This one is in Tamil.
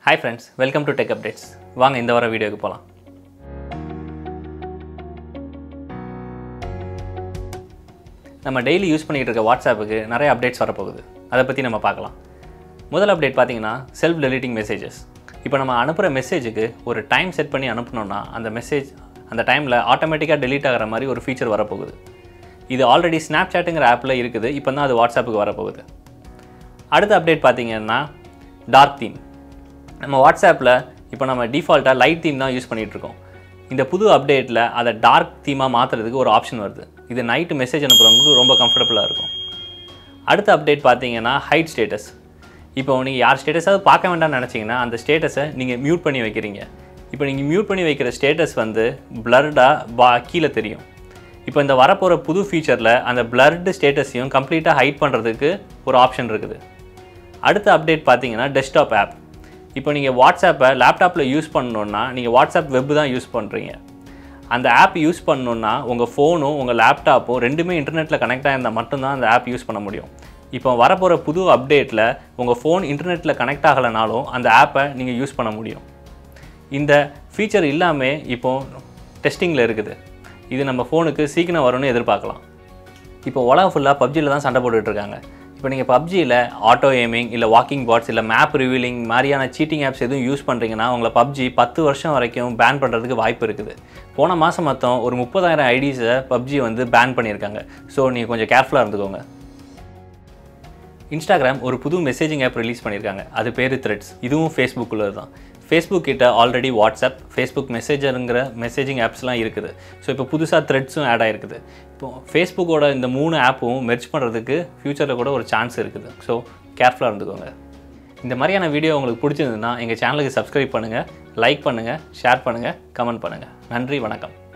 hi friends welcome to tech updates வாங்க இந்த வார வீடியோக்கு போகலாம் நம்ம டெய்லி யூஸ் பண்ணிகிட்டு இருக்க வாட்ஸ்அப்புக்கு நிறைய அப்டேட்ஸ் வரப்போகுது அதை பற்றி நம்ம பார்க்கலாம் முதல் அப்டேட் பார்த்தீங்கன்னா செல்ஃப் டெலிட்டிங் மெசேஜஸ் இப்போ நம்ம அனுப்புகிற மெசேஜுக்கு ஒரு டைம் செட் பண்ணி அனுப்புனோம்னா அந்த மெசேஜ் அந்த டைமில் ஆட்டோமேட்டிக்காக டெலீட் ஆகிற மாதிரி ஒரு ஃபீச்சர் வரப்போகுது இது ஆல்ரெடி ஸ்னாப் சாட்டுங்கிற ஆப்பில் இருக்குது இப்போ தான் அது வாட்ஸ்அப்புக்கு வரப்போகுது அடுத்த அப்டேட் பார்த்தீங்கன்னா டார்க் தீம் நம்ம வாட்ஸ்அப்பில் இப்போ நம்ம டிஃபால்ட்டாக லைட் தீம் தான் யூஸ் பண்ணிகிட்டு இருக்கோம் இந்த புது அப்டேட்டில் அதை டார்க் தீமாக மாற்றுறதுக்கு ஒரு ஆப்ஷன் வருது இது நைட்டு மெசேஜ் அனுப்புகிறவங்களுக்கு ரொம்ப கம்ஃபர்டபுளாக இருக்கும் அடுத்த அப்டேட் பார்த்தீங்கன்னா ஹைட் ஸ்டேட்டஸ் இப்போ நீங்கள் யார் ஸ்டேட்டஸாவது பார்க்க வேண்டாம்னு நினச்சிங்கன்னா அந்த ஸ்டேட்டஸை நீங்கள் மியூட் பண்ணி வைக்கிறீங்க இப்போ நீங்கள் மியூட் பண்ணி வைக்கிற ஸ்டேட்டஸ் வந்து பிளர்டாக பா கீழே தெரியும் இப்போ இந்த வரப்போகிற புது ஃபீச்சரில் அந்த பிளர்டு ஸ்டேட்டஸையும் கம்ப்ளீட்டாக ஹைட் பண்ணுறதுக்கு ஒரு ஆப்ஷன் இருக்குது அடுத்த அப்டேட் பார்த்தீங்கன்னா டெஸ்க்டாப் ஆப் இப்போ நீங்கள் வாட்ஸ்அப்பை லேப்டாப்பில் யூஸ் பண்ணணுன்னா நீங்கள் வாட்ஸ்அப் வெப் தான் யூஸ் பண்ணுறீங்க அந்த ஆப் யூஸ் பண்ணணுன்னா உங்கள் ஃபோனும் உங்கள் லேப்டாப்பும் ரெண்டுமே இன்டர்நெட்டில் கனெக்ட் ஆகிருந்தால் மட்டும்தான் அந்த ஆப் யூஸ் பண்ண முடியும் இப்போ வரப்போகிற புது அப்டேட்டில் உங்கள் ஃபோன் இன்டர்நெட்டில் கனெக்ட் ஆகலைனாலும் அந்த ஆப்பை நீங்கள் யூஸ் பண்ண முடியும் இந்த ஃபீச்சர் இல்லாமல் இப்போ டெஸ்டிங்கில் இருக்குது இது நம்ம ஃபோனுக்கு சீக்கிரம் வரும்னு எதிர்பார்க்கலாம் இப்போ உலகம் ஃபுல்லாக பப்ஜியில் தான் சண்டை போட்டுட்டு இருக்காங்க இப்போ நீங்கள் பப்ஜியில் ஆட்டோ எய்மிங் இல்லை வாக்கிங் பாட்ஸ் இல்லை மேப் ரிவீலிங் மாதிரியான சீட்டிங் ஆப்ஸ் எதுவும் யூஸ் பண்ணுறீங்கன்னா உங்களை பப்ஜி பத்து வருஷம் வரைக்கும் பேன் பண்ணுறதுக்கு வாய்ப்பு இருக்குது போன மாதம் மொத்தம் ஒரு முப்பதாயிரம் ஐடிஸை பப்ஜி வந்து பேன் பண்ணியிருக்காங்க ஸோ நீங்கள் கொஞ்சம் கேர்ஃபுல்லாக இருந்துக்கோங்க இன்ஸ்டாகிராம் ஒரு புது மெசேஜிங் ஆப் ரிலீஸ் பண்ணியிருக்காங்க அது பேர் த்ரெட்ஸ் இதுவும் ஃபேஸ்புக்குள்ளது தான் ஃபேஸ்புக் கிட்ட ஆல்ரெடி வாட்ஸ்அப் ஃபேஸ்புக் மெசேஜருங்கிற மெசேஜிங் ஆப்ஸ்லாம் இருக்குது ஸோ இப்போ புதுசாக த்ரெட்ஸும் ஆட் ஆகிருக்குது இப்போ ஃபேஸ்புக்கோட இந்த மூணு ஆப்பும் மெர்ஜ் பண்ணுறதுக்கு ஃப்யூச்சரில் கூட ஒரு சான்ஸ் இருக்குது ஸோ கேர்ஃபுல்லாக இருந்துக்கோங்க இந்த மாதிரியான வீடியோ உங்களுக்கு பிடிச்சிருந்ததுன்னா எங்கள் சேனலுக்கு சப்ஸ்கிரைப் பண்ணுங்கள் லைக் பண்ணுங்கள் ஷேர் பண்ணுங்கள் கமெண்ட் பண்ணுங்கள் நன்றி வணக்கம்